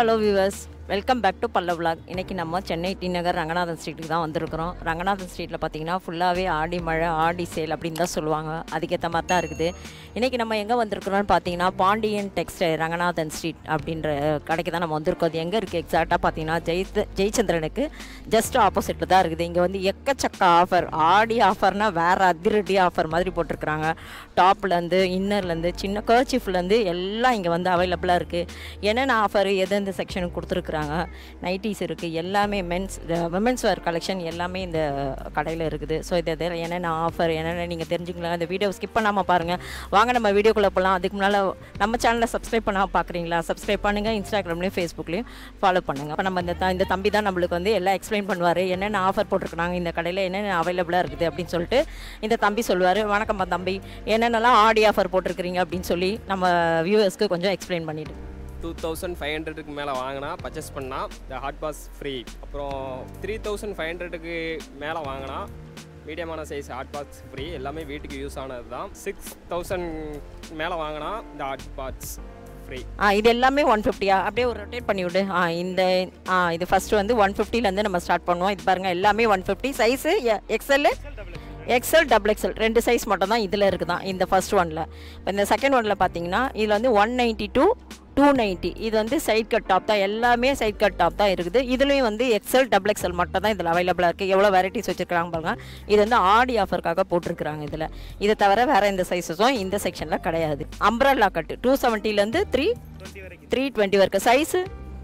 Hello viewers welcome back to பல்ல vlog இன்னைக்கு நம்ம சென்னை டி நகர் ரங்கநாதன் ஸ்ட்ரீட்டுக்கு தான் வந்திருக்கிறோம் ரங்கநாதன் ஸ்ட்ரீட்டில் பார்த்தீங்கன்னா ஃபுல்லாகவே ஆடி மழை ஆடி சேல் அப்படின்னு தான் சொல்லுவாங்க அதுக்கேற்ற மாதிரி தான் இருக்குது இன்றைக்கி நம்ம எங்கே வந்திருக்கிறோம்னு பார்த்தீங்கன்னா பாண்டியன் டெக்ஸ்டைல் ரங்கநாதன் ஸ்ட்ரீட் அப்படின்ற கடைக்கு தான் நம்ம வந்திருக்கோம் அது எங்கே இருக்குது எக்ஸாக்டாக பார்த்தீங்கன்னா ஜெயித் ஜெயச்சந்திரனுக்கு ஜஸ்ட் ஆப்போசிட்டில் தான் இருக்குது இங்கே வந்து எக்கச்சக்க ஆஃபர் ஆடி ஆஃபர்னால் வேறு அதிரடி ஆஃபர் மாதிரி போட்டிருக்கிறாங்க டாப்லேருந்து இன்னர்லேருந்து சின்ன கர்ச்சிஃப்லேருந்து எல்லாம் இங்கே வந்து அவைலபிளாக இருக்குது என்னென்ன ஆஃபர் எந்தெந்த செக்ஷனுக்கு கொடுத்துருக்குறாங்க நைட்டிஸ் இருக்குது எல்லாமே மென்ஸ் விமென்ஸ் வேர் கலெக்ஷன் எல்லாமே இந்த கடையில் இருக்குது ஸோ இது இது என்னென்ன ஆஃபர் என்னென்ன நீங்கள் தெரிஞ்சுக்கலாம் இந்த வீடியோ ஸ்கிப் பண்ணாமல் பாருங்கள் வாங்க நம்ம வீடியோக்குள்ளே போகலாம் அதுக்கு முன்னால் நம்ம சேனலை சப்ஸ்கிரைப் பண்ணாமல் பார்க்குறீங்களா சப்ஸ்கிரைப் பண்ணுங்கள் இன்ஸ்டாகிராம்லேயும் ஃபேஸ்புக்லேயும் ஃபாலோ பண்ணுங்கள் அப்போ நம்ம இந்த த- இந்த தம்பி தான் நம்மளுக்கு வந்து எல்லாம் எக்ஸ்பிளைன் பண்ணுவார் என்னென்ன ஆஃபர் போட்டிருக்காங்க இந்த கடையில் என்னென்ன அவைலபிளாக இருக்குது அப்படின்னு சொல்லிட்டு இந்த தம்பி சொல்லுவார் வணக்கம்மா தம்பி என்னென்னலாம் ஆடி ஆஃபர் போட்டிருக்கிறீங்க அப்படின்னு சொல்லி நம்ம வியூவர்ஸ்க்கு கொஞ்சம் எக்ஸ்பிளைன் பண்ணிவிட்டு டூ தௌசண்ட் ஃபைவ் ஹண்ட்ரடுக்கு மேலே வாங்கினா பர்ச்சேஸ் பண்ணால் இந்த ஹாட் பாஸ் ஃப்ரீ அப்புறம் த்ரீ தௌசண்ட் ஃபைவ் ஹண்ட்ரடுக்கு மேலே வாங்கினா மீடியமான சைஸ் ஹாட் பாக்ஸ் ஃப்ரீ எல்லாமே வீட்டுக்கு யூஸ் ஆனது தான் சிக்ஸ் தௌசண்ட் மேலே வாங்கினா இந்த ஹாட் பாக்ஸ் ஃப்ரீ ஆ இது எல்லாமே ஒன் ஃபிஃப்டியா அப்படியே ஒரு ரொட்டேட் பண்ணி விடு ஆ இந்த ஆ இது ஃபஸ்ட்டு வந்து ஒன் ஃபிஃப்டிலேருந்து நம்ம ஸ்டார்ட் பண்ணுவோம் இது பாருங்கள் எல்லாமே one fifty size XL XL double XL ரெண்டு சைஸ் மட்டும் தான் இதில் இருக்குதான் இந்த ஃபர்ஸ்ட் ஒனில் இப்போ இந்த செகண்ட் ஒனில் பார்த்தீங்கன்னா இதில் வந்து one ninety two two ninety இது வந்து சைட் கட் டாப் தான் எல்லாமே சைட் கட் டாப் தான் இருக்குது இதுலேயும் வந்து எக்ஸ்எல் டபுள் எக்ஸ்எல் மட்டும் தான் இதில் அவைலபிளாக இருக்குது எவ்வளோ வெரைட்டிஸ் வச்சுருக்காங்க பாருங்க இது வந்து ஆடி ஆஃபருக்காக போட்டிருக்கிறாங்க இதில் இதை தவிர வேறு எந்த சைஸஸும் இந்த செக்ஷனில் கிடையாது அம்ப்ரல்லா கட்டு டூ செவன்ட்டிலேருந்து த்ரீ த்ரீ டுவெண்ட்டி வரைக்கும் சைஸு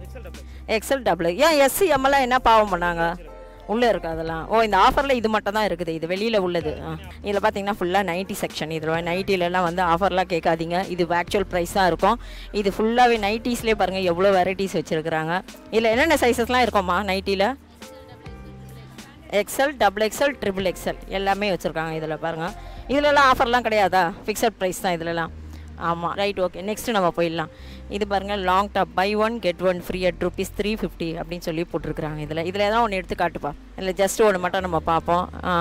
எக்ஸல் டபுள் ஏன் எஸ்சி எம்எல்லாம் என்ன பாவம் பண்ணாங்க உள்ளே இருக்கு அதெல்லாம் ஓ இந்த ஆஃபரில் இது மட்டும் தான் இருக்குது இது வெளியில் உள்ளது ஆ இதில் பார்த்தீங்கன்னா ஃபுல்லாக நைட்டி செக்ஷன் இதில் நைட்டிலலாம் வந்து ஆஃபர்லாம் கேட்காதீங்க இது ஆக்சுவல் ப்ரைஸ் தான் இருக்கும் இது ஃபுல்லாகவே நைட்டிஸ்லேயே பாருங்கள் எவ்வளோ வெரைட்டிஸ் வச்சுருக்குறாங்க இதில் என்னென்ன சைஸஸ்லாம் இருக்கும்மா நைட்டியில் XL double XL triple XL எல்லாமே வச்சுருக்காங்க இதில் பாருங்கள் இதிலலாம் ஆஃபர்லாம் கிடையாதா ஃபிக்ஸட் ப்ரைஸ் தான் இதிலலாம் ஆமாம் ரைட் ஓகே நெக்ஸ்ட்டு நம்ம போயிடலாம் இது பாருங்கள் long top buy one get one free at rupees three fifty அப்படின்னு சொல்லி போட்டிருக்கிறாங்க இதில் இதில் ஏதாவது ஒன்று எடுத்து காட்டுப்பா இதில் ஜஸ்ட் ஒன்று மட்டும் நம்ம பார்ப்போம் ஆ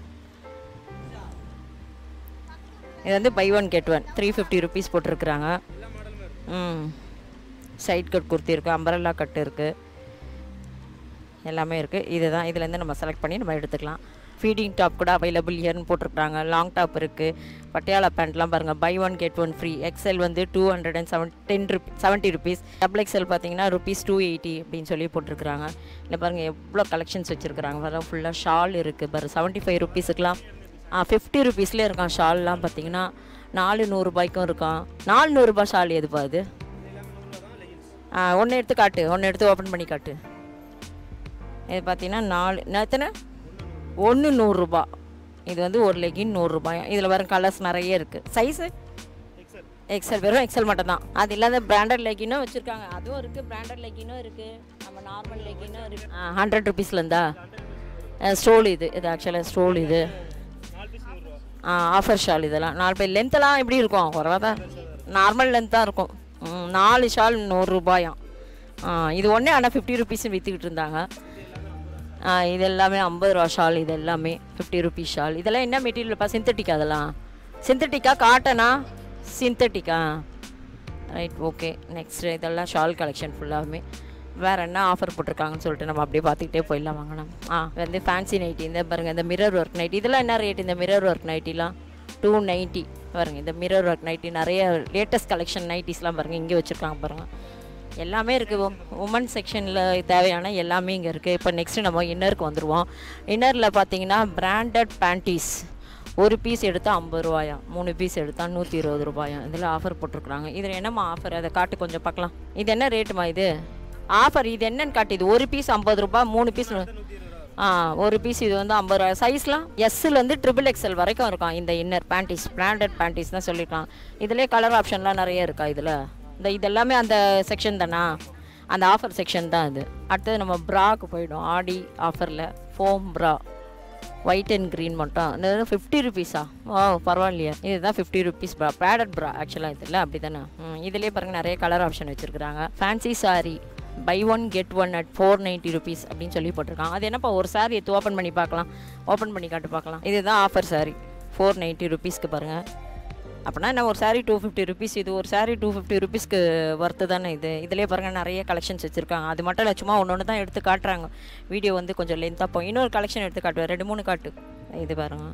இது வந்து buy one get one three fifty rupees போட்டிருக்கிறாங்க ம் சைட் கட் குர்த்தி இருக்குது அம்பரல்லா கட் இருக்குது எல்லாமே இருக்குது இதுதான் இதுலேருந்து நம்ம செலக்ட் பண்ணி நம்ம எடுத்துக்கலாம் ஃபீடிங் டாப் கூட அவைலபிள் இயர்னு போட்டிருக்காங்க லாங் டாப் இருக்குது பட்டியாலா பேண்ட்லாம் பாருங்கள் buy one get one free XL வந்து two hundred and seven ten rupee seventy rupees double XL பார்த்தீங்கன்னா ருபீஸ் டூ எயிட்டி அப்படின்னு சொல்லி போட்டிருக்கிறாங்க இல்லை பாருங்கள் எவ்வளோ கலெக்ஷன்ஸ் வச்சுருக்குறாங்க வர ஃபுல்லாக ஷால் இருக்குது பாரு செவன்ட்டி ஃபைவ் ருபீஸுக்கெலாம் ஆ ஃபிஃப்டி ருபீஸ்லேயே இருக்கான் ஷால்லாம் பார்த்தீங்கன்னா நாலு நூறுரூபாய்க்கும் இருக்கான் நாலு நூறுரூபா ஷால் எதுப்பா அது ஆ ஒன்று எடுத்து காட்டு ஒன்று எடுத்து ஓப்பன் பண்ணி காட்டு இது பார்த்தீங்கன்னா நாலு நான் எத்தனை ஒன்று நூறுரூபா இது வந்து ஒரு லெகின் நூறுரூபாய் இதில் வர கலர்ஸ் நிறைய இருக்குது சைஸு எக்ஸல் வெறும் எக்ஸல் மட்டும் தான் அது இல்லாத பிராண்டட் லெகினும் வச்சுருக்காங்க அதுவும் இருக்குது பிராண்டட் லெகினும் இருக்குது நம்ம நார்மல் லெகினும் இருக்குது ஹண்ட்ரட் ருபீஸ்லேருந்தா ஸ்டோல் இது இது ஆக்சுவலாக ஸ்டோல் இது ஆஃபர் ஷால் இதெல்லாம் நாலு பேர் லென்த்தெல்லாம் எப்படி இருக்கும் குறவா தான் நார்மல் லென்த் தான் இருக்கும் ம், நாலு ஷால் நூறுரூபாயாம் இது ஒன்றே ஆனால் ஃபிஃப்டி ருபீஸ் விற்றுக்கிட்டு இருந்தாங்க ஆ, இது எல்லாமே ஐம்பது ரூபா ஷால் இது எல்லாமே ஃபிஃப்டி ருபீஸ் ஷால் இதெல்லாம் என்ன மெட்டீரியல்ப்பா சிந்தட்டிக்கா அதெல்லாம் சிந்தட்டிக்கா காட்டனா சிந்தட்டிக்கா ரைட் ஓகே நெக்ஸ்ட் இதெல்லாம் ஷால் கலெக்ஷன் ஃபுல்லாகவே வேறு என்ன ஆஃபர் போட்டிருக்காங்கன்னு சொல்லிட்டு நம்ம அப்படியே பார்த்துக்கிட்டே போயிடலாம் வாங்கலாம் ஆ வந்து ஃபேன்சி நைட்டி இந்த பாருங்க இந்த மிரர் ஒர்க் நைட்டி இதெல்லாம் என்ன ரேட் இந்த மிரர் ஒர்க் நைட்டிலாம் டூ நைன்ட்டி பாருங்க இந்த மிரர் ஒர்க் நைட்டி நிறைய லேட்டஸ்ட் கலெக்ஷன் நைட்டிஸ்லாம் பாருங்கள் இங்கே வச்சுருக்காங்க பாருங்கள் எல்லாமே இருக்குது உமன் செக்ஷனில் தேவையான எல்லாமே இங்கே இருக்குது இப்போ நெக்ஸ்ட்டு நம்ம இன்னருக்கு வந்துடுவோம் இன்னரில் பார்த்தீங்கன்னா பிராண்டட் பேண்டீஸ் ஒரு பீஸ் எடுத்தால் ஐம்பது ரூபாயா மூணு பீஸ் எடுத்தால் நூற்றி இருபது ரூபாயா இதில் ஆஃபர் போட்டிருக்குறாங்க இதில் என்னம்மா ஆஃபர் அதை காட்டு கொஞ்சம் பார்க்கலாம் இது என்ன ரேட்டுமா இது ஆஃபர் இது என்னன்னு காட்டு இது ஒரு பீஸ் ஐம்பது ரூபாய் மூணு பீஸ் ஆ ஒரு பீஸ் இது வந்து ஐம்பது ரூபா சைஸ்லாம் எஸ்ஸுலேருந்து ட்ரிபிள் எக்ஸ்எல் வரைக்கும் இருக்கான் இந்த இன்னர் பேண்டீஸ் பிராண்டட் பேண்டீஸ் தான் சொல்லியிருக்கான் இதிலே கலர் ஆப்ஷன்லாம் நிறைய இருக்கா இதில் இந்த இதெல்லாமே அந்த செக்ஷன் தானா அந்த ஆஃபர் செக்ஷன் தான் இது அடுத்தது நம்ம ப்ராக்கு போயிடும் ஆடி ஆஃபரில் ஃபோம் ப்ரா ஒயிட் அண்ட் க்ரீன் மட்டும் இந்த ஃபிஃப்டி ருபீஸா ஓ பரவாயில்லையே இதுதான் ஃபிஃப்டி ருபீஸ் ப்ரா ப்ராடட் ப்ரா ஆக்சுவலாக இதில் அப்படி தானே ம் இதுலேயே பாருங்கள் நிறைய கலர் ஆப்ஷன் வச்சுருக்குறாங்க fancy sari buy one get one at four ninety rupees அப்படின்னு சொல்லி போட்டிருக்காங்க அது என்னப்பா ஒரு சாரி எடுத்து ஓப்பன் பண்ணி பார்க்கலாம் ஓப்பன் பண்ணி காட்டு பார்க்கலாம் இதுதான் ஆஃபர் சாரி ஃபோர் நைன்ட்டி ருபீஸ்க்கு பாருங்கள் அப்படின்னா என்ன ஒரு saree டூ ஃபிஃப்டி ருபீஸ் இது ஒரு saree டூ ஃபிஃப்டி ருபீஸ்க்கு ஒர்த்து தானே இது இதிலே பாருங்கள் நிறைய கலெக்ஷன்ஸ் வச்சுருக்காங்க அது மட்டும் இல்லை சும்மா ஒன்று ஒன்று தான் எடுத்து காட்டுறாங்க வீடியோ வந்து கொஞ்சம் லென்த்தாக போகும் இன்னொரு கலெக்ஷன் எடுத்து காட்டுவேன் ரெண்டு மூணு காட்டு இது பாருங்க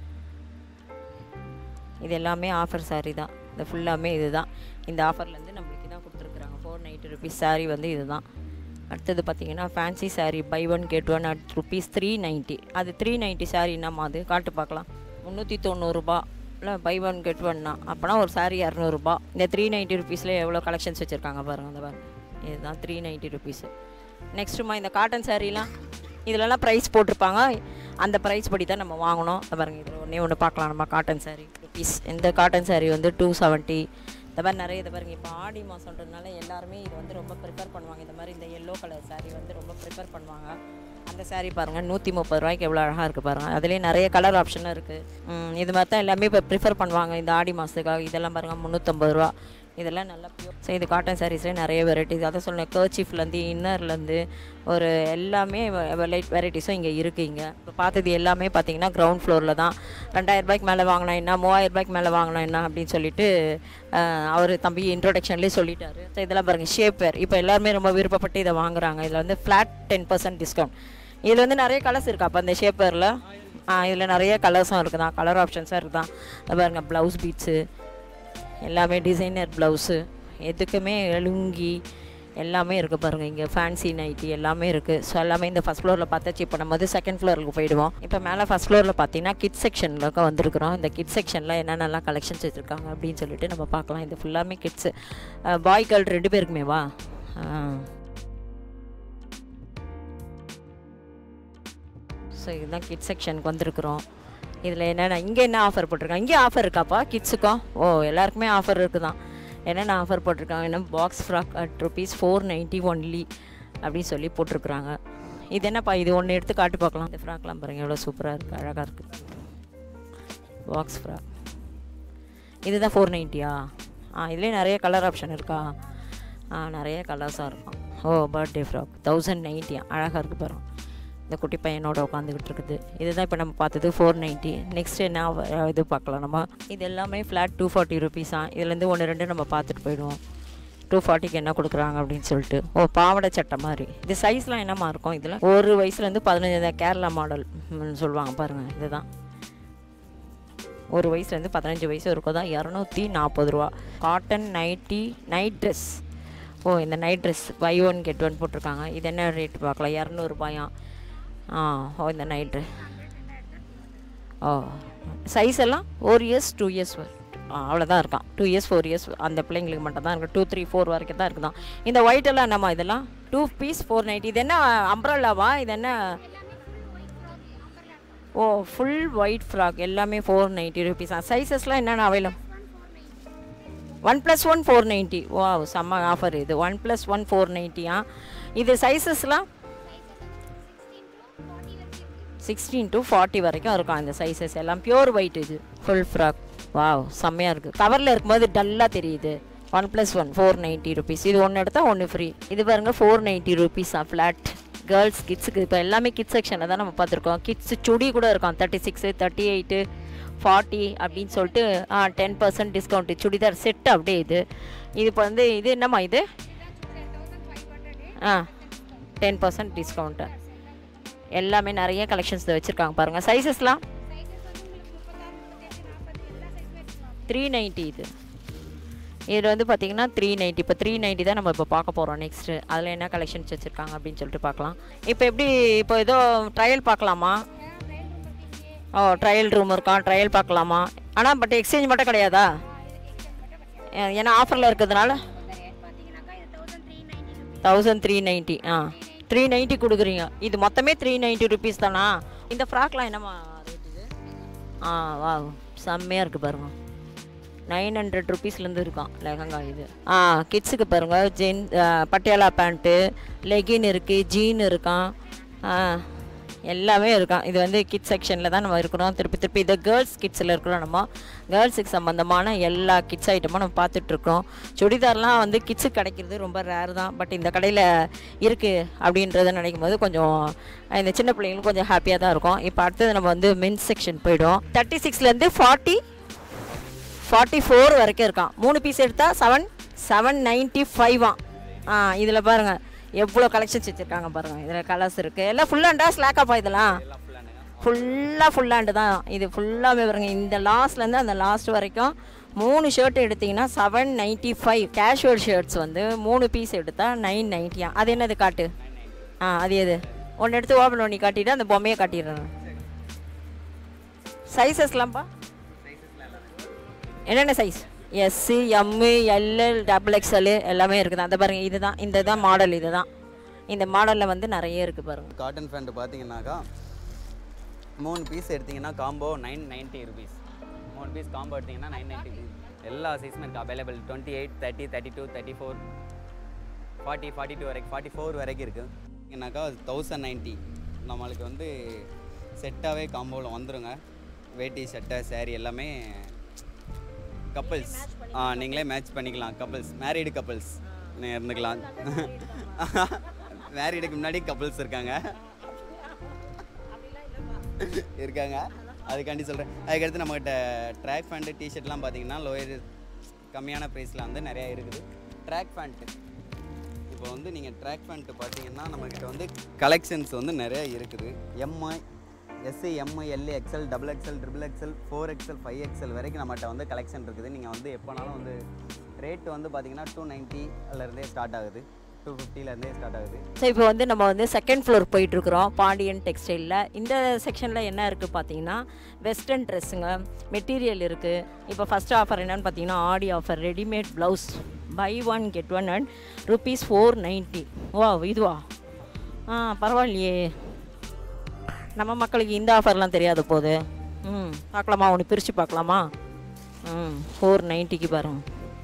இது எல்லாமே ஆஃபர் saree தான் இது ஃபுல்லாமே இது தான் இந்த ஆஃபர்லேருந்து நம்மளுக்கு இதான் கொடுத்துருக்குறாங்க ஃபோர் நைன்ட்டி ருபீஸ் saree வந்து இது தான் அடுத்தது பார்த்தீங்கன்னா fancy saree buy one get one at rupees three ninety அது த்ரீ நைன்ட்டி saree என்னம்மா அது காட்டு பார்க்கலாம் முந்நூற்றி தொண்ணூறுரூபா இல்லை பை ஒன் கெட் ஒன்னா அப்போனா ஒரு saree இரநூறுபா இந்த த்ரீ நைன்ட்டி ருபீஸில் எவ்வளோ கலெக்ஷன்ஸ் வச்சுருக்காங்க பாருங்கள் அந்த பாருங்க இதுதான் த்ரீ நைன்ட்டி ருபீஸு நெக்ஸ்ட்டுமா இந்த காட்டன் சாரீலாம் இதிலலாம் ப்ரைஸ் போட்டிருப்பாங்க அந்த ப்ரைஸ் படி தான் நம்ம வாங்கணும் இந்த பாருங்க இதில் ஒன்றே ஒன்று பார்க்கலாம் நம்ம காட்டன் saree ருபீஸ் இந்த காட்டன் saree வந்து டூ செவன்ட்டி இந்த மாதிரி நிறைய இது பாருங்க இப்போ ஆடி மாதம்ன்றதுனால எல்லாருமே இது வந்து ரொம்ப ப்ரிஃபர் பண்ணுவாங்க இந்த மாதிரி இந்த எல்லோ கலர் saree வந்து ரொம்ப ப்ரிஃபர் பண்ணுவாங்க அந்த saree பாருங்கள் நூற்றி முப்பது ரூபாய்க்கு எவ்வளோ அழகாக இருக்குது பாருங்கள் அதுலேயே நிறைய கலர் ஆப்ஷனும் இருக்குது இது மாதிரி தான் எல்லாமே இப்போ ப்ரிஃபர் பண்ணுவாங்க இந்த ஆடி மாதத்துக்காக இதெல்லாம் பாருங்கள் முந்நூற்றம்பது ரூபா இதெல்லாம் நல்லா பியூர் ஸோ இது காட்டன் சாரீஸ்லேயே நிறைய வெரைட்டிஸ் அதை சொன்னேன் கர்ச்சீஃப்லேருந்து இன்னர்லேருந்து ஒரு எல்லாமே லைட் வெரைட்டிஸும் இங்கே இருக்குது இங்கே இப்போ பார்த்தது எல்லாமே பார்த்தீங்கன்னா கிரவுண்ட் ஃப்ளோரில் தான் ரெண்டாயிரம் ரூபாய்க்கு மேலே வாங்கினா என்ன மூவாயிரம் ரூபாய்க்கு மேலே வாங்கினா என்ன அப்படின்னு சொல்லிட்டு அவர் தம்பி இன்ட்ரோடக்ஷன்லேயே சொல்லிட்டாரு ஸோ இதெல்லாம் பாருங்கள் ஷேப் வேர் இப்போ எல்லாருமே ரொம்ப விருப்பப்பட்டு இதை வாங்குறாங்க இதில் வந்து ஃப்ளாட் டென் பர்சன்ட் டிஸ்கவுண்ட் இதில் வந்து நிறைய கலர்ஸ் இருக்கா அப்போ அந்த ஷேப் வேரில் இதில் நிறைய கலர்ஸும் இருக்குதான் கலர் ஆப்ஷன்ஸாக இருக்குதான் அது பாருங்க ப்ளவுஸ் பீட்ஸு எல்லாமே டிசைனர் ப்ளவுஸு எதுக்குமே லுங்கி எல்லாமே இருக்குது பாருங்கள் இங்கே ஃபேன்சி நைட்டி எல்லாமே இருக்குது ஸோ எல்லாமே இந்த ஃபஸ்ட் ஃப்ளோரில் பார்த்தாச்சு இப்போ நம்ம வந்து செகண்ட் ஃப்ளோருக்கு போயிடுவோம் இப்போ மேலே ஃபஸ்ட் ஃப்ளோரில் பார்த்தீங்கன்னா கிட் செக்ஷனில் வந்திருக்கிறோம் இந்த கிட் செக்ஷனில் என்னென்னலாம் கலெக்ஷன்ஸ் வச்சுருக்காங்க அப்படின்னு சொல்லிட்டு நம்ம பார்க்கலாம் இது ஃபுல்லாமே கிட்ஸு பாய் கேர்ள் ரெண்டு பேருக்குமே வா ஸோ இதுதான் கிட் செக்ஷனுக்கு வந்திருக்கிறோம் இதில் என்னென்ன இங்கே என்ன ஆஃபர் போட்டிருக்காங்க இங்கே ஆஃபர் இருக்காப்பா கிட்ஸுக்கும் ஓ எல்லாருக்குமே ஆஃபர் இருக்குதான் என்னென்ன ஆஃபர் போட்டிருக்காங்க என்ன box frock at rupees four ninety only அப்படின்னு சொல்லி போட்டிருக்குறாங்க இது என்னப்பா இது ஒன்று எடுத்து காட்டு பார்க்கலாம் இந்த ஃப்ராக்லாம் பாருங்கள் எவ்வளோ சூப்பராக இருக்குது அழகாக இருக்குது பாக்ஸ் ஃப்ராக் இதுதான் ஃபோர் நைன்ட்டியா ஆ இதுலேயே நிறைய கலர் ஆப்ஷன் இருக்கா ஆ நிறைய கலர்ஸாக இருக்கும் ஓ பர்த்டே ஃப்ராக் தௌசண்ட் நைன்ட்டியா அழகாக இருக்குது பாருங்க இந்த குட்டி பையனோட உட்காந்துக்கிட்டு இருக்குது இதுதான் இப்போ நம்ம பார்த்தது ஃபோர் நைன்ட்டி நெக்ஸ்ட் என்ன அஹ், இது பார்க்கலாம் நம்ம இது எல்லாமே ஃப்ளாட் டூ ஃபார்ட்டி ருபீஸா இதுலேருந்து ஒன்று ரெண்டு நம்ம பார்த்துட்டு போயிடுவோம் டூ ஃபார்ட்டிக்கு என்ன கொடுக்குறாங்க அப்படின்னு சொல்லிட்டு ஓ பாவாடை சட்டை மாதிரி இது சைஸ்லாம் என்னமா இருக்கும் இதில் ஒரு வயசுலேருந்து பதினஞ்சு இந்த கேரளா மாடல் சொல்லுவாங்க பாருங்கள் இதுதான் ஒரு வயசுலேருந்து பதினஞ்சு வயசு இருக்கும் தான் இரநூத்தி நாற்பது ரூபா காட்டன் நைட்டி நைட் ட்ரெஸ் ஓ இந்த night dress buy one get one போட்டிருக்காங்க இது என்ன ரேட் பார்க்கலாம் இரநூறுபாயாம் ஆ ஓ இந்த நைட்டு ஓ சைஸ் எல்லாம் ஒரு இயர்ஸ் டூ இயர்ஸ் அவ்வளோதான் இருக்கான் டூ இயர்ஸ் ஃபோர் இயர்ஸ் அந்த பிள்ளைங்களுக்கு மட்டும் தான் இருக்குது டூ த்ரீ ஃபோர் வரைக்கும் தான் இருக்குதான் இந்த ஒயிட் எல்லாம் என்னம்மா இதெல்லாம் டூ பீஸ் ஃபோர் நைன்ட்டி இது என்ன அம்ப்ரல்லாவா இது என்ன ஓ ஃபுல் ஒயிட் ஃப்ராக் எல்லாமே ஃபோர் நைன்ட்டி ருபீஸா சைஸஸ்லாம் என்னென்ன available one plus one four ninety ஓ செம்ம ஆஃபர் இது ஒன் ப்ளஸ் ஒன் ஃபோர் நைன்ட்டியா இது சைஸஸ்லாம் சிக்ஸ்டீன் டு ஃபார்ட்டி வரைக்கும் இருக்கும் அந்த சைஸஸ் எல்லாம் பியூர் ஒயிட் இது ஃபுல் ஃப்ராக் வாவ் செம்மையாக இருக்குது கவரில் இருக்கும்போது டல்லாக தெரியுது one plus one four ninety rupees இது ஒன்று எடுத்தால் ஒன்று ஃப்ரீ இது பாருங்க ஃபோர் நைன்ட்டி ருபீஸா ஃப்ளாட் கேர்ள்ஸ் கிட்ஸுக்கு இப்போ எல்லாமே கிட்ஸ் செக்ஷனில் தான் நம்ம பார்த்துருக்கோம் கிட்ஸ் சுடி கூட இருக்கும் thirty six thirty eight forty அப்படின்னு சொல்லிட்டு ஆ ten percent discount churidar set அப்படியே இது இது இப்போ வந்து இது என்னம்மா இது ஆ டென் பர்சன்ட் டிஸ்கவுண்ட்டு எல்லாமே நிறைய கலெக்ஷன்ஸ் வச்சுருக்காங்க பாருங்கள் சைஸஸ்லாம் த்ரீ நைன்ட்டி இது இதில் வந்து பார்த்தீங்கன்னா த்ரீ நைன்ட்டி இப்போ த்ரீ நைன்ட்டி தான் நம்ம இப்போ பார்க்க போகிறோம் நெக்ஸ்ட்டு அதில் என்ன கலெக்ஷன்ஸ் வச்சுருக்காங்க அப்படின்னு சொல்லிட்டு பார்க்கலாம் இப்போ எப்படி இப்போ ஏதோ ட்ரையல் பார்க்கலாமா ஓ ட்ரையல் ரூம் இருக்கான் ட்ரையல் பார்க்கலாமா ஆனால் பட் எக்ஸ்சேஞ்ச் மட்டும் கிடையாதா ஏ- ஏன்னா ஆஃபரில் இருக்கிறதுனால தௌசண்ட் த்ரீ நைன்ட்டி ஆ த்ரீ நைன்ட்டி கொடுக்குறீங்க இது மொத்தமே த்ரீ நைன்ட்டி ருபீஸ் தானா இந்த ஃப்ராக்லாம் என்னம்மா ரேட் இது ஆ வா செம்மையாக இருக்குது பாருங்க நைன் ஹண்ட்ரட் ருபீஸ்லேருந்து இருக்கான் லெஹங்கா இது ஆ கிட்ஸுக்கு பாருங்கள் ஜென் பட்டியாலா பேண்ட்டு லெகின் இருக்குது ஜீன் இருக்கான் ஆ எல்லாமே இருக்கான் இது வந்து கிட்ஸ் செக்ஷனில் தான் நம்ம இருக்கிறோம் திருப்பி திருப்பி இது கேர்ள்ஸ் கிட்ஸில் இருக்கிறோம் நம்ம கேர்ள்ஸுக்கு சம்மந்தமான எல்லா கிட்ஸ் ஐட்டமும் நம்ம பார்த்துட்ருக்கோம் சுடிதார்லாம் வந்து கிட்ஸுக்கு கிடைக்கிறது ரொம்ப ரேர் தான் பட் இந்த கடையில் இருக்குது அப்படின்றத நினைக்கும் போது கொஞ்சம் இந்த சின்ன பிள்ளைங்களும் கொஞ்சம் ஹாப்பியாக தான் இருக்கும் இப்போ அடுத்தது நம்ம வந்து மென்ஸ் செக்ஷன் போயிடும் தேர்ட்டி சிக்ஸ்லேருந்து ஃபார்ட்டி ஃபார்ட்டி ஃபோர் வரைக்கும் இருக்கான் மூணு பீஸ் எடுத்தால் செவன் செவன் நைன்ட்டி ஃபைவா ஆ இதில் பாருங்கள் எவ்வளோ கலெக்ஷன்ஸ் வச்சுருக்காங்க பாருங்கள் இதில் கலர்ஸ் இருக்குது எல்லாம் ஃபுல் ஹேண்டா ஸ்லாக்காப்பா இதெல்லாம் ஃபுல்லாக ஃபுல் ஹேண்டு தான் இது ஃபுல்லாகவே பாருங்க இந்த லாஸ்ட்லேருந்து அந்த லாஸ்ட் வரைக்கும் மூணு ஷர்ட் எடுத்தீங்கன்னா seven ninety five casual shirts வந்து மூணு பீஸ் எடுத்தால் நைன் நைன்ட்டியா அது என்னது காட்டு ஆ அது எது ஒன்று எடுத்து ஓப்பன் பண்ணி காட்டிட்டு அந்த பொம்மையை காட்டிடுறேன் சைஸஸ்லாம்ப்பா என்னென்ன size S M LL double XL எல்லாமே இருக்குது அந்த பாருங்க இதுதான் இந்த தான் மாடல் இதுதான் இந்த மாடலில் வந்து நிறைய இருக்குது பாருங்க காட்டன் பேண்ட் பார்த்தீங்கன்னாக்கா மூணு பீஸ் எடுத்தீங்கன்னா காம்போ நைன் நைன்ட்டி ருபீஸ் மூணு பீஸ் காம்போ எடுத்தீங்கன்னா நைன் நைன்ட்டி ருபீஸ் எல்லா சைஸுமே இருக்குது available twenty eight thirty thirty two thirty four forty forty two வரைக்கும் ஃபார்ட்டி ஃபோர் வரைக்கும் இருக்குது என்னக்கா தௌசண்ட் நைன்ட்டி நம்மளுக்கு வந்து செட்டாகவே காம்போவில் வந்துருங்க வேட்டி சட்டை saree எல்லாமே கப்பல்ஸ் ஆ நீங்களே மேட்ச் பண்ணிக்கலாம் கப்பல்ஸ் மேரீடு கப்பல்ஸ் இருந்துக்கலாம் மேரீடுக்கு முன்னாடி கப்பல்ஸ் இருக்காங்க இருக்காங்க அதுக்காண்டி சொல்கிறேன் அதுக்கடுத்து நம்மகிட்ட ட்ராக் பேண்ட்டு டிஷர்ட்லாம் பார்த்தீங்கன்னா லோயர் கம்மியான ப்ரைஸில் வந்து நிறையா இருக்குது ட்ராக் பேண்ட்டு இப்போ வந்து நீங்கள் ட்ராக் பேண்ட்டு பார்த்தீங்கன்னா நம்மக்கிட்ட வந்து கலெக்ஷன்ஸ் வந்து நிறைய இருக்குது MI SC MI LA XL double XL triple XL four XL five XL வரைக்கும் நம்மகிட்ட வந்து கலெக்ஷன் இருக்குது நீங்கள் வந்து எப்போனாலும் வந்து ரேட் வந்து பார்த்தீங்கன்னா டூ நைன்ட்டிலேருந்தே ஸ்டார்ட் ஆகுது டூ ஃபிஃப்டிலேருந்தே ஸ்டார்ட் ஆகுது ஸோ இப்போ வந்து நம்ம வந்து செகண்ட் ஃப்ளோர் போயிட்டுருக்குறோம் பாண்டியன் டெக்ஸ்டைலில் இந்த செக்ஷனில் என்ன இருக்குது பார்த்தீங்கன்னா வெஸ்டர்ன் ட்ரெஸ்ஸுங்க மெட்டீரியல் இருக்குது இப்போ ஃபஸ்ட் ஆஃபர் என்னன்னு பார்த்தீங்கன்னா Aadi offer readymade blouse buy one get one and rupees four ninety வா இதுவா ஆ பரவாயில்லையே நம்ம மக்களுக்கு இந்த ஆஃபர்லாம் தெரியாத போது ம் பார்க்கலாமா ஒன்று பிரித்து பார்க்கலாமா ம் ஃபோர் நைன்ட்டிக்கு பாருங்க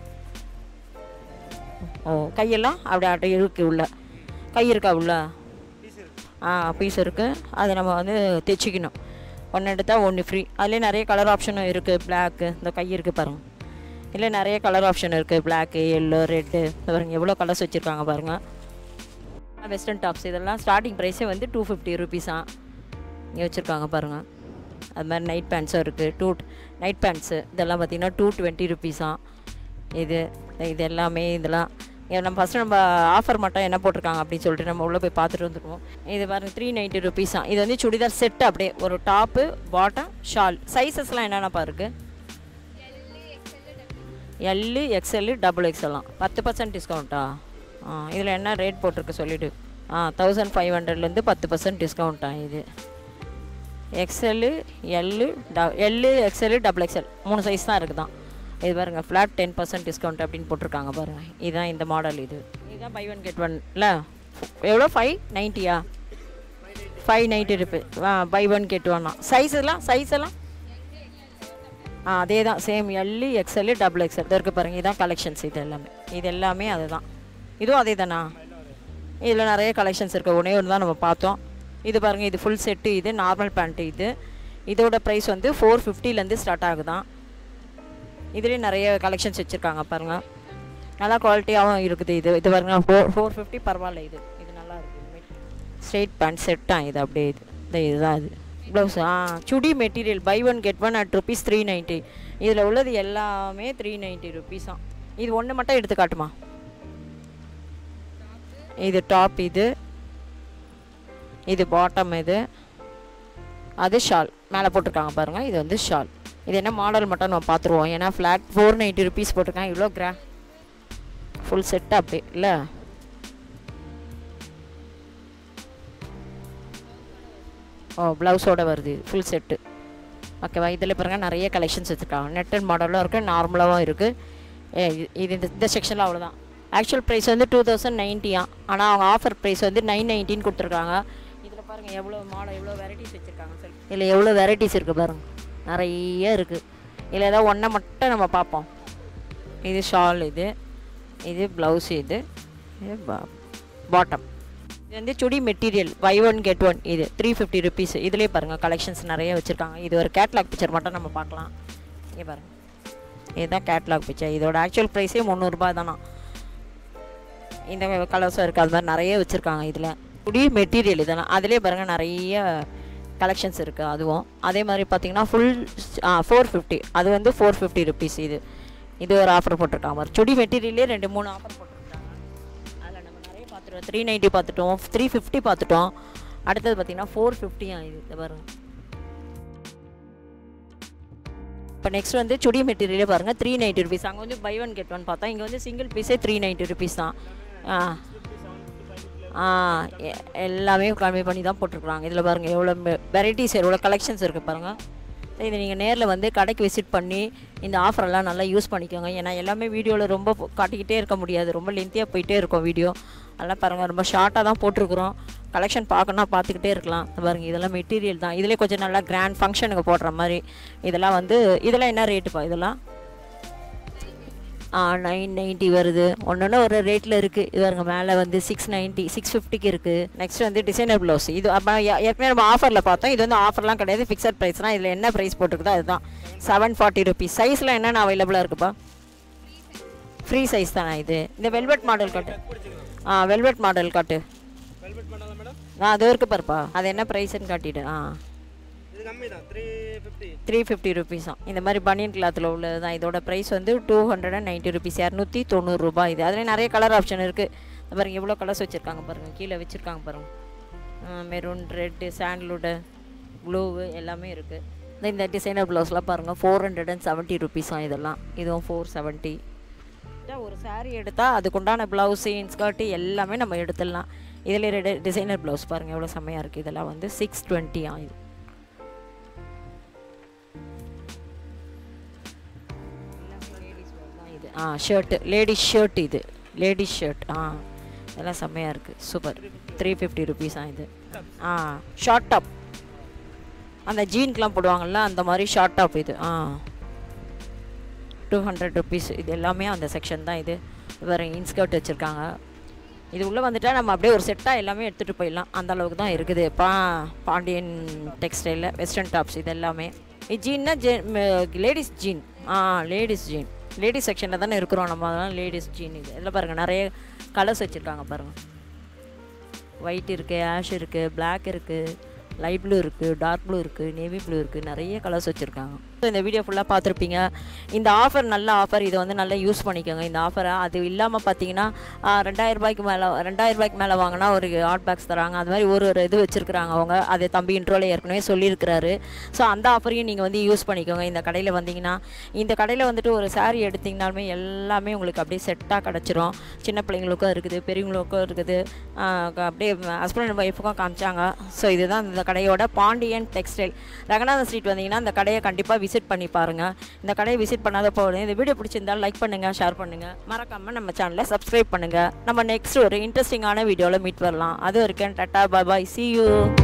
ஓ கையெல்லாம் அப்படி அப்படி இருக்கு உள்ள கை இருக்கா உள்ள ஆ பீஸ் இருக்குது அதை நம்ம வந்து தைச்சிக்கணும் ஒன்று எடுத்தால் ஒன்று ஃப்ரீ அதுலேயே நிறைய கலர் ஆப்ஷனும் இருக்குது பிளாக்கு இந்த கை இருக்குது பாருங்க இல்லை நிறைய கலர் ஆப்ஷன் இருக்குது பிளாக்கு எல்லோ ரெட்டு பாருங்க எவ்வளோ கலர்ஸ் வச்சுருக்காங்க பாருங்கள் வெஸ்டர்ன் டாப்ஸ் இதெல்லாம் ஸ்டார்டிங் ப்ரைஸே வந்து டூ ஃபிஃப்டி ருபீஸா இங்கே வச்சுருக்காங்க பாருங்கள் அது மாதிரி நைட் பேண்ட்ஸும் இருக்குது டூ நைட் பேண்ட்ஸு இதெல்லாம் பார்த்திங்கன்னா டூ டுவெண்ட்டி ருபீஸா இது இது எல்லாமே இதெல்லாம் இங்க நம்ம ஃபஸ்ட்டு நம்ம ஆஃபர் மட்டும் என்ன போட்டிருக்காங்க அப்படின்னு சொல்லிட்டு நம்ம உள்ளே போய் பார்த்துட்டு வந்துடுவோம் இது பாருங்க த்ரீ நைன்ட்டி ருபீஸா இது வந்து சுடிதார் செட் அப்படியே ஒரு டாப்பு பாட்டம் ஷால் சைஸஸ்லாம் என்னென்னப்பா இருக்குது எல்லு எக்ஸ்எல்லு டபுள் எக்ஸ்எல்லாம் பத்து பர்சன்ட் டிஸ்கவுண்ட்டா ஆ இதில் என்ன ரேட் போட்டிருக்கு சொல்லிவிடு ஆ தௌசண்ட் ஃபைவ் ஹண்ட்ரட்லேருந்து பத்து பர்சன்ட் டிஸ்கவுண்ட்டா இது எக்ஸ்எல்லு எல்லு ட எல்லு எக்ஸ்எல்லு டபுள் எக்ஸ்எல் மூணு சைஸ் தான் இருக்குதான் இது பாருங்க ஃப்ளாட் டென் பர்சன்ட் டிஸ்கவுண்ட் அப்படின்னு போட்டிருக்காங்க பாருங்க இதுதான் இந்த மாடல் இது இதுதான் பை ஒன் கெட் ஒன் இல்லை எவ்வளோ ஃபைவ் நைன்ட்டியா ஃபைவ் நைன்ட்டி ருபி ஆ பை ஒன் கெட் ஒன்னா சைஸ் எல்லாம் சைஸ் எல்லாம் ஆ அதே தான் same L XL double XL இதற்கு பாருங்க இதுதான் கலெக்ஷன்ஸ் இது எல்லாமே இது எல்லாமே அதுதான் இதுவும் அதே தானா இதில் நிறைய கலெக்ஷன்ஸ் இருக்குது ஒன்றே ஒன்று தான் நம்ம பார்த்தோம் இது பாருங்கள் இது ஃபுல் செட்டு இது நார்மல் பேண்ட்டு இது இதோட ப்ரைஸ் வந்து ஃபோர் ஃபிஃப்டிலேருந்து ஸ்டார்ட் ஆகுதான் இதுலேயே நிறைய கலெக்ஷன்ஸ் வச்சுருக்காங்க பாருங்கள் நல்லா குவாலிட்டியாகவும் இருக்குது இது இது பாருங்க ஃபோர் ஃபோர் ஃபிஃப்டி பரவாயில்ல இது இது நல்லா இருக்குது ஸ்ட்ரெயிட் பேண்ட் செட்டாக இது அப்படியே இது இந்த இதுதான் இது ப்ளவுஸ் ஆ chudi material buy one get one at rupees three ninety இதில் உள்ளது எல்லாமே த்ரீ நைன்ட்டி ருபீஸாம் இது ஒன்று மட்டும் எடுத்து காட்டுமா இது டாப் இது இது பாட்டம் இது அது ஷால் மேலே போட்டிருக்காங்க பாருங்கள் இது வந்து ஷால் இது என்ன மாடல் மட்டும் நம்ம பார்த்துருவோம் ஏன்னா ஃப்ளாட் ஃபோர் நைன்ட்டி ருபீஸ் போட்டிருக்காங்க இவ்வளோ கிரா ஃபுல் செட்டு அப்படி இல்லை ஓ ப்ளவுஸோட வருது ஃபுல் செட்டு ஓகேவா இதில் பாருங்க நிறைய கலெக்ஷன்ஸ் வச்சுருக்காங்க நெட்டட் மாடலும் இருக்குது நார்மலாகவும் இருக்குது ஏ இது- இது இந்த இந்த செக்ஷனில் அவ்வளோதான் ஆக்சுவல் ப்ரைஸ் வந்து டூ தௌசண்ட் நைன்ட்டியா ஆனால் அவங்க ஆஃபர் ப்ரைஸ் வந்து நைன் நைன்ட்டின்னு கொடுத்துருக்காங்க இதில் பாருங்கள் எவ்வளோ மாடல் எவ்வளோ வெரைட்டிஸ் வச்சுருக்காங்க சொல்லி இதில் எவ்வளோ வெரைட்டிஸ் இருக்குது பாருங்கள் நிறைய இருக்குது இதில் ஏதாவது ஒன்றை மட்டும் நம்ம பார்ப்போம் இது ஷால் இது இது ப்ளவுஸ் இது இது பாட்டம் இது வந்து chudi material buy one get one இது த்ரீ ஃபிஃப்டி ருபீஸ் இதுலேயே பாருங்கள் கலெக்ஷன்ஸ் நிறைய வச்சுருக்காங்க இது ஒரு கேட்லாக் பிக்சர் மட்டும் நம்ம பார்க்கலாம் இங்கே பாருங்கள் இதுதான் கேட்லாக் பிக்சர் இதோட ஆக்சுவல் ப்ரைஸே முந்நூறுரூபா தானா இந்த கலர்ஸும் இருக்குது அது மாதிரி நிறைய வச்சுருக்காங்க இதில் சுடி மெட்டீரியல் இதெல்லாம் அதிலே பாருங்கள் நிறைய கலெக்ஷன்ஸ் இருக்குது அதுவும் அதே மாதிரி பார்த்தீங்கன்னா ஃபுல் ஃபோர் ஃபிஃப்டி அது வந்து ஃபோர் ஃபிஃப்டி ருபீஸ் இது இது ஒரு ஆஃபர் போட்டிருக்காங்க பாரு. சுடி மெட்டீரியல்லே ரெண்டு மூணு ஆஃபர் போட்டிருக்காங்க அதில் நம்ம நிறைய பார்த்துட்டோம் த்ரீ நைன்ட்டி பார்த்துட்டோம் த்ரீ ஃபிஃப்டி பார்த்துட்டோம் அடுத்தது பார்த்தீங்கன்னா ஃபோர் ஃபிஃப்டியா இது இந்த பாருங்க இப்போ நெக்ஸ்ட் வந்து சுடி மெட்டீரியலே பாருங்கள் த்ரீ நைன்ட்டி ருபீஸ் அங்கே வந்து பை ஒன் கெட் ஒன் பார்த்தா இங்கே வந்து சிங்கிள் பீஸே த்ரீ நைன்ட்டி ருபீஸ் தான் ஆ ஆ எ- எல்லாமே கம்மி பண்ணி தான் போட்டிருக்குறாங்க இதில் பாருங்கள் எவ்வளோ வெரைட்டிஸ் எவ்வளோ கலெக்ஷன்ஸ் இருக்குது பாருங்கள் இது நீங்கள் நேரில் வந்து கடைக்கு விசிட் பண்ணி இந்த ஆஃபரெல்லாம் நல்லா யூஸ் பண்ணிக்கோங்க ஏன்னா எல்லாமே வீடியோவில் ரொம்ப போ- காட்டிக்கிட்டே இருக்க முடியாது ரொம்ப லென்த்தியாக போயிட்டே இருக்கும் வீடியோ அதெல்லாம் பாருங்கள் ரொம்ப ஷார்ட்டாக தான் போட்டிருக்குறோம் கலெக்ஷன் பார்க்கணும்னா பார்த்துக்கிட்டே இருக்கலாம் இந்த பாருங்கள் இதெல்லாம் மெட்டீரியல் தான் இதிலே கொஞ்சம் நல்லா கிராண்ட் ஃபங்க்ஷனுக்கு போடுற மாதிரி இதெல்லாம் வந்து இதெல்லாம் என்ன ரேட்டுப்பா இதெல்லாம் நைன் நைன்ட்டி வருது ஒன்று ஒரு ரேட்டில் இருக்குது இது பாருங்க மேலே வந்து சிக்ஸ் நைன்ட்டி சிக்ஸ் ஃபிஃப்டிக்கு இருக்குது நெக்ஸ்ட் வந்து டிசைனர் ப்ளவுஸ் இது அப்போ ஏற்கனவே நம்ம ஆஃபரில் பார்த்தோம் இது வந்து ஆஃபர்லாம் கிடையாது ஃபிக்ஸட் ப்ரைஸ் தான் இதில் என்ன ப்ரைஸ் போட்டுருக்குதோ அதுதான் செவன் ஃபார்ட்டி ருபீஸ் சைஸில் என்னென்ன அவைலபிளாக இருக்குப்பா ஃப்ரீ சைஸ் தானே இது இந்த வெல்வெட் மாடல் காட்டு ஆ வெல்வெட் மாடல் காட்டு வெல்வெட் பண்ணலாம் மேடம் ஆ அது இருக்கு பாருப்பா அது என்ன ப்ரைஸ்ன்னு காட்டிடு ஆ இது கம்மி தான் three fifty three fifty rupees தான் இந்த மாதிரி பனியன் கிளாத்தில் உள்ளது தான் இதோட ப்ரைஸ் வந்து two hundred and ninety rupees இரநூத்தி தொண்ணூறுரூபா இது அதில் நிறைய கலர் ஆப்ஷன் இருக்குது பாருங்கள் எவ்வளோ கலர்ஸ் வச்சுருக்காங்க பாருங்கள் கீழே வச்சுருக்காங்க பாருங்கள் மெரூன் ரெட்டு சாண்ட்லுடு ப்ளூவு எல்லாமே இருக்குது இந்த டிசைனர் ப்ளவுஸ்லாம் பாருங்கள் four hundred and seventy rupees தான் இதெல்லாம் இதுவும் ஃபோர் செவன்ட்டி ஒரு saree எடுத்தால் அதுக்குண்டான ப்ளவுஸு இன்ஸ்கர்ட்டு எல்லாமே நம்ம எடுத்துடலாம் இதில் ரெண்டு டிசைனர் ப்ளவுஸ் பாருங்கள் எவ்வளோ செம்மையாக இருக்குது இதெல்லாம் வந்து சிக்ஸ் டுவெண்ட்டி ஆகுது இது ஆ ஷர்ட்டு லேடிஸ் ஷர்ட் இது லேடிஸ் ஷர்ட் ஆ இதெல்லாம் செம்மையாக இருக்குது சூப்பர் த்ரீ ஃபிஃப்டி ருபீஸ் ஆ இது ஆ ஷார்ட் டாப் அந்த ஜீன்க்கெலாம் போடுவாங்கள்ல அந்த மாதிரி ஷார்ட் டாப் இது ஆ டூ ஹண்ட்ரட் ருபீஸ் இது எல்லாமே அந்த செக்ஷன் தான் இது வேறு இன்ஸ்கர்ட் வச்சுருக்காங்க இது உள்ளே வந்துட்டா நம்ம அப்படியே ஒரு செட்டாக எல்லாமே எடுத்துகிட்டு போயிடலாம் அந்த அளவுக்கு தான் இருக்குது பா பாண்டியன் டெக்ஸ்டைலில் வெஸ்டர்ன் டாப்ஸ் இது எல்லாமே இது ஜீன்னா ஜெ லேடிஸ் ஜீன் ஆ லேடிஸ் ஜீன் லேடிஸ் செக்ஷனில் தானே இருக்கிறோம் நம்ம அதெல்லாம் லேடிஸ் ஜீன் இது இதில் பாருங்கள் நிறைய கலர்ஸ் வச்சுருக்காங்க பாருங்கள் ஒயிட் இருக்குது ஆஷ் இருக்குது Black இருக்குது லைட் ப்ளூ இருக்குது டார்க் ப்ளூ இருக்குது நேவி ப்ளூ இருக்குது நிறைய கலர்ஸ் வச்சுருக்காங்க ஸோ இந்த வீடியோ ஃபுல்லாக பார்த்துருப்பீங்க இந்த ஆஃபர் நல்ல ஆஃபர் இதை வந்து நல்லா யூஸ் பண்ணிக்கோங்க இந்த ஆஃபரை அது இல்லாமல் பார்த்தீங்கன்னா ரெண்டாயிரம் ரூபாய்க்கு மேலே ரெண்டாயிரம் ரூபாய்க்கு மேலே வாங்கினா ஒரு ஹாட் பேக்ஸ் தராங்க அது மாதிரி ஒரு ஒரு இது வச்சுருக்குறாங்க அவங்க அது தம்பி இன்ட்ரோல ஏற்கனவே சொல்லியிருக்கிறாரு ஸோ அந்த ஆஃபரையும் நீங்கள் வந்து யூஸ் பண்ணிக்கோங்க இந்த கடையில் வந்தீங்கன்னா இந்த கடையில் வந்துட்டு ஒரு saree எடுத்தீங்கனாலுமே எல்லாமே உங்களுக்கு அப்படியே செட்டாக கிடச்சிரும் சின்ன பிள்ளைங்களுக்கும் இருக்குது பெரியவங்களுக்கும் இருக்குது ஆஹ் க- அப்படியே ஹஸ்பண்ட் அண்ட் ஒய்ஃபுக்கும் காமிச்சாங்க ஸோ இதுதான் இந்த கடையோட பாண்டியன் டெக்ஸ்டைல் ரங்கநாதன் ஸ்ட்ரீட் வந்தீங்கன்னா இந்த கடையை கண்டிப்பாக விசிட் பண்ணி பாருங்கள் இந்த கடையை விசிட் பண்ணாத போதும் இந்த வீடியோ பிடிச்சிருந்தால் லைக் பண்ணுங்கள் ஷேர் பண்ணுங்கள் மறக்காமல் நம்ம சேனலை சப்ஸ்கிரைப் பண்ணுங்கள் நம்ம நெக்ஸ்ட் ஒரு இன்ட்ரெஸ்டிங்கான வீடியோவில் மீட் வரலாம் அது வரைக்கும் டாட்டா பாய் சி யூ